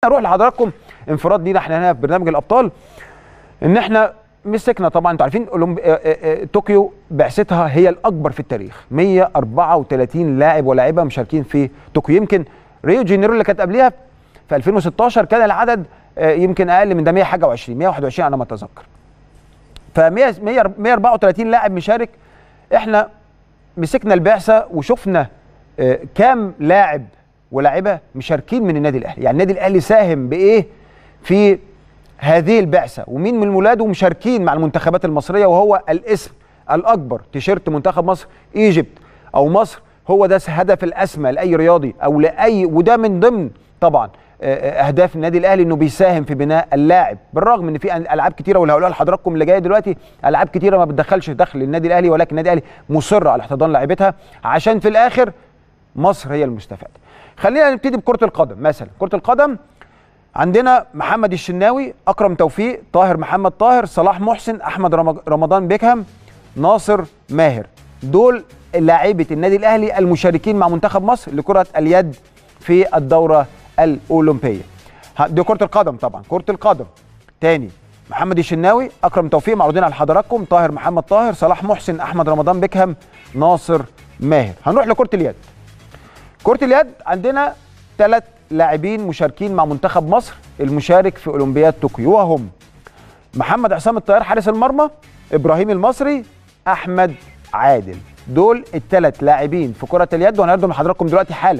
اروح لحضراتكم انفراد لينا احنا هنا في برنامج الابطال ان احنا مسكنا طبعا انتوا عارفين أولمب... آه، آه، آه، طوكيو بعثتها هي الاكبر في التاريخ 134 لاعب ولاعيبه مشاركين في طوكيو يمكن ريو جينيرو اللي كانت قبليها في 2016 كان العدد آه، يمكن اقل من ده 100 حاجه و20 121 على ما اتذكر ف 100 134 لاعب مشارك احنا مسكنا البعثه وشفنا آه، كام لاعب ولاعيبه مشاركين من النادي الاهلي يعني النادي الاهلي ساهم بايه في هذه البعثه ومين من ولاده مشاركين مع المنتخبات المصريه وهو الاسم الاكبر تيشيرت منتخب مصر ايجيبت او مصر هو ده الهدف الاسمى لاي رياضي او لاي وده من ضمن طبعا آه، آه، اهداف النادي الاهلي انه بيساهم في بناء اللاعب بالرغم ان في العاب كتيره واللي هقولها لحضراتكم اللي جايه دلوقتي العاب كتيره ما بتدخلش دخل للنادي الاهلي ولكن النادي الاهلي مصر على احتضان لاعبتها عشان في الاخر مصر هي المستفاد خلينا نبتدي بكره القدم مثلا كره القدم عندنا محمد الشناوي اكرم توفيق طاهر محمد طاهر صلاح محسن احمد رم- رمضان بيكهام ناصر ماهر دول لاعيبه النادي الاهلي المشاركين مع منتخب مصر لكره اليد في الدوره الاولمبيه ها، دي كره القدم طبعا كره القدم تاني محمد الشناوي اكرم توفيق معروضين على حضراتكم طاهر محمد طاهر صلاح محسن احمد رمضان بيكهام ناصر ماهر هنروح لكره اليد كرة اليد عندنا ثلاث لاعبين مشاركين مع منتخب مصر المشارك في اولمبياد طوكيو وهم محمد عصام الطيار حارس المرمى ابراهيم المصري احمد عادل دول الثلاث لاعبين في كرة اليد وهنعرضهم لحضراتكم دلوقتي حالا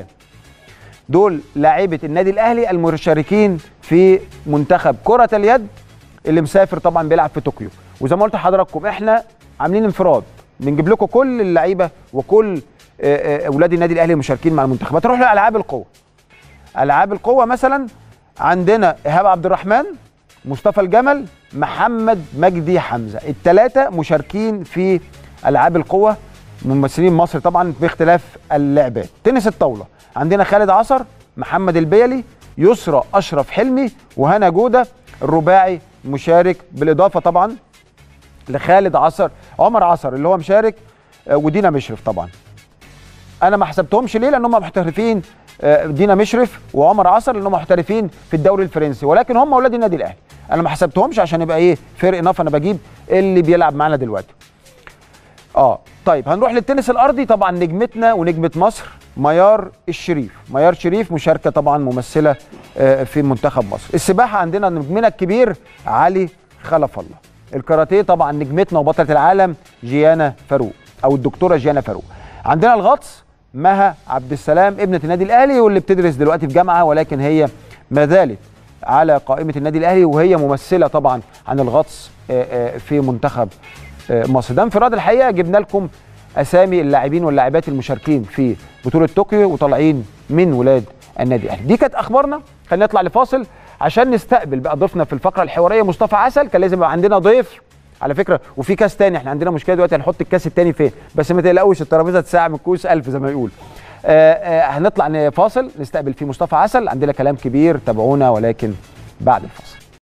دول لاعيبة النادي الاهلي المشاركين في منتخب كرة اليد اللي مسافر طبعا بيلعب في طوكيو وزي ما قلت لحضراتكم احنا عاملين انفراد بنجيب لكم كل اللعيبه وكل آه، آه، اولاد النادي الاهلي المشاركين مع المنتخبات نروح لالعاب القوه العاب القوه مثلا عندنا ايهاب عبد الرحمن مصطفى الجمل محمد مجدي حمزه الثلاثه مشاركين في العاب القوه ممثلين مصر طبعا باختلاف اللعبات تنس الطاوله عندنا خالد عصر محمد البيلي يسرى اشرف حلمي وهنا جوده الرباعي مشارك بالاضافه طبعا لخالد عصر عمر عصر اللي هو مشارك آه، ودينا مشرف طبعا انا ما حسبتهمش ليه لان هم محترفين آه، دينا مشرف وعمر عصر لانهم محترفين في الدوري الفرنسي ولكن هم اولاد النادي الاهلي انا ما حسبتهمش عشان يبقى ايه فرق نف انا بجيب اللي بيلعب معانا دلوقتي اه طيب هنروح للتنس الارضي طبعا نجمتنا ونجمه مصر ميار الشريف ميار شريف مشاركه طبعا ممثله آه، في منتخب مصر السباحه عندنا نجمنا الكبير علي خلف الله الكاراتيه طبعا نجمتنا وبطله العالم جيانا فاروق او الدكتوره جيانا فاروق عندنا الغطس مها عبد السلام ابنه النادي الاهلي واللي بتدرس دلوقتي في جامعه ولكن هي ما زالت على قائمه النادي الاهلي وهي ممثله طبعا عن الغطس آه، آه، في منتخب آه، مصر ده انفراد الحقيقه جبنا لكم اسامي اللاعبين واللاعبات المشاركين في بطوله طوكيو وطالعين من ولاد النادي الاهلي دي كانت اخبارنا خلينا نطلع لفاصل عشان نستقبل بقى ضيفنا في الفقره الحواريه مصطفى عسل كان لازم يبقى عندنا ضيف على فكره وفي كاس تاني احنا عندنا مشكله دلوقتي هنحط الكاس التاني فين بس ما تقلقوش الترابيزه تساع من كوس ألف زي ما يقول آه آه هنطلع فاصل نستقبل فيه مصطفى عسل عندنا كلام كبير تابعونا ولكن بعد الفاصل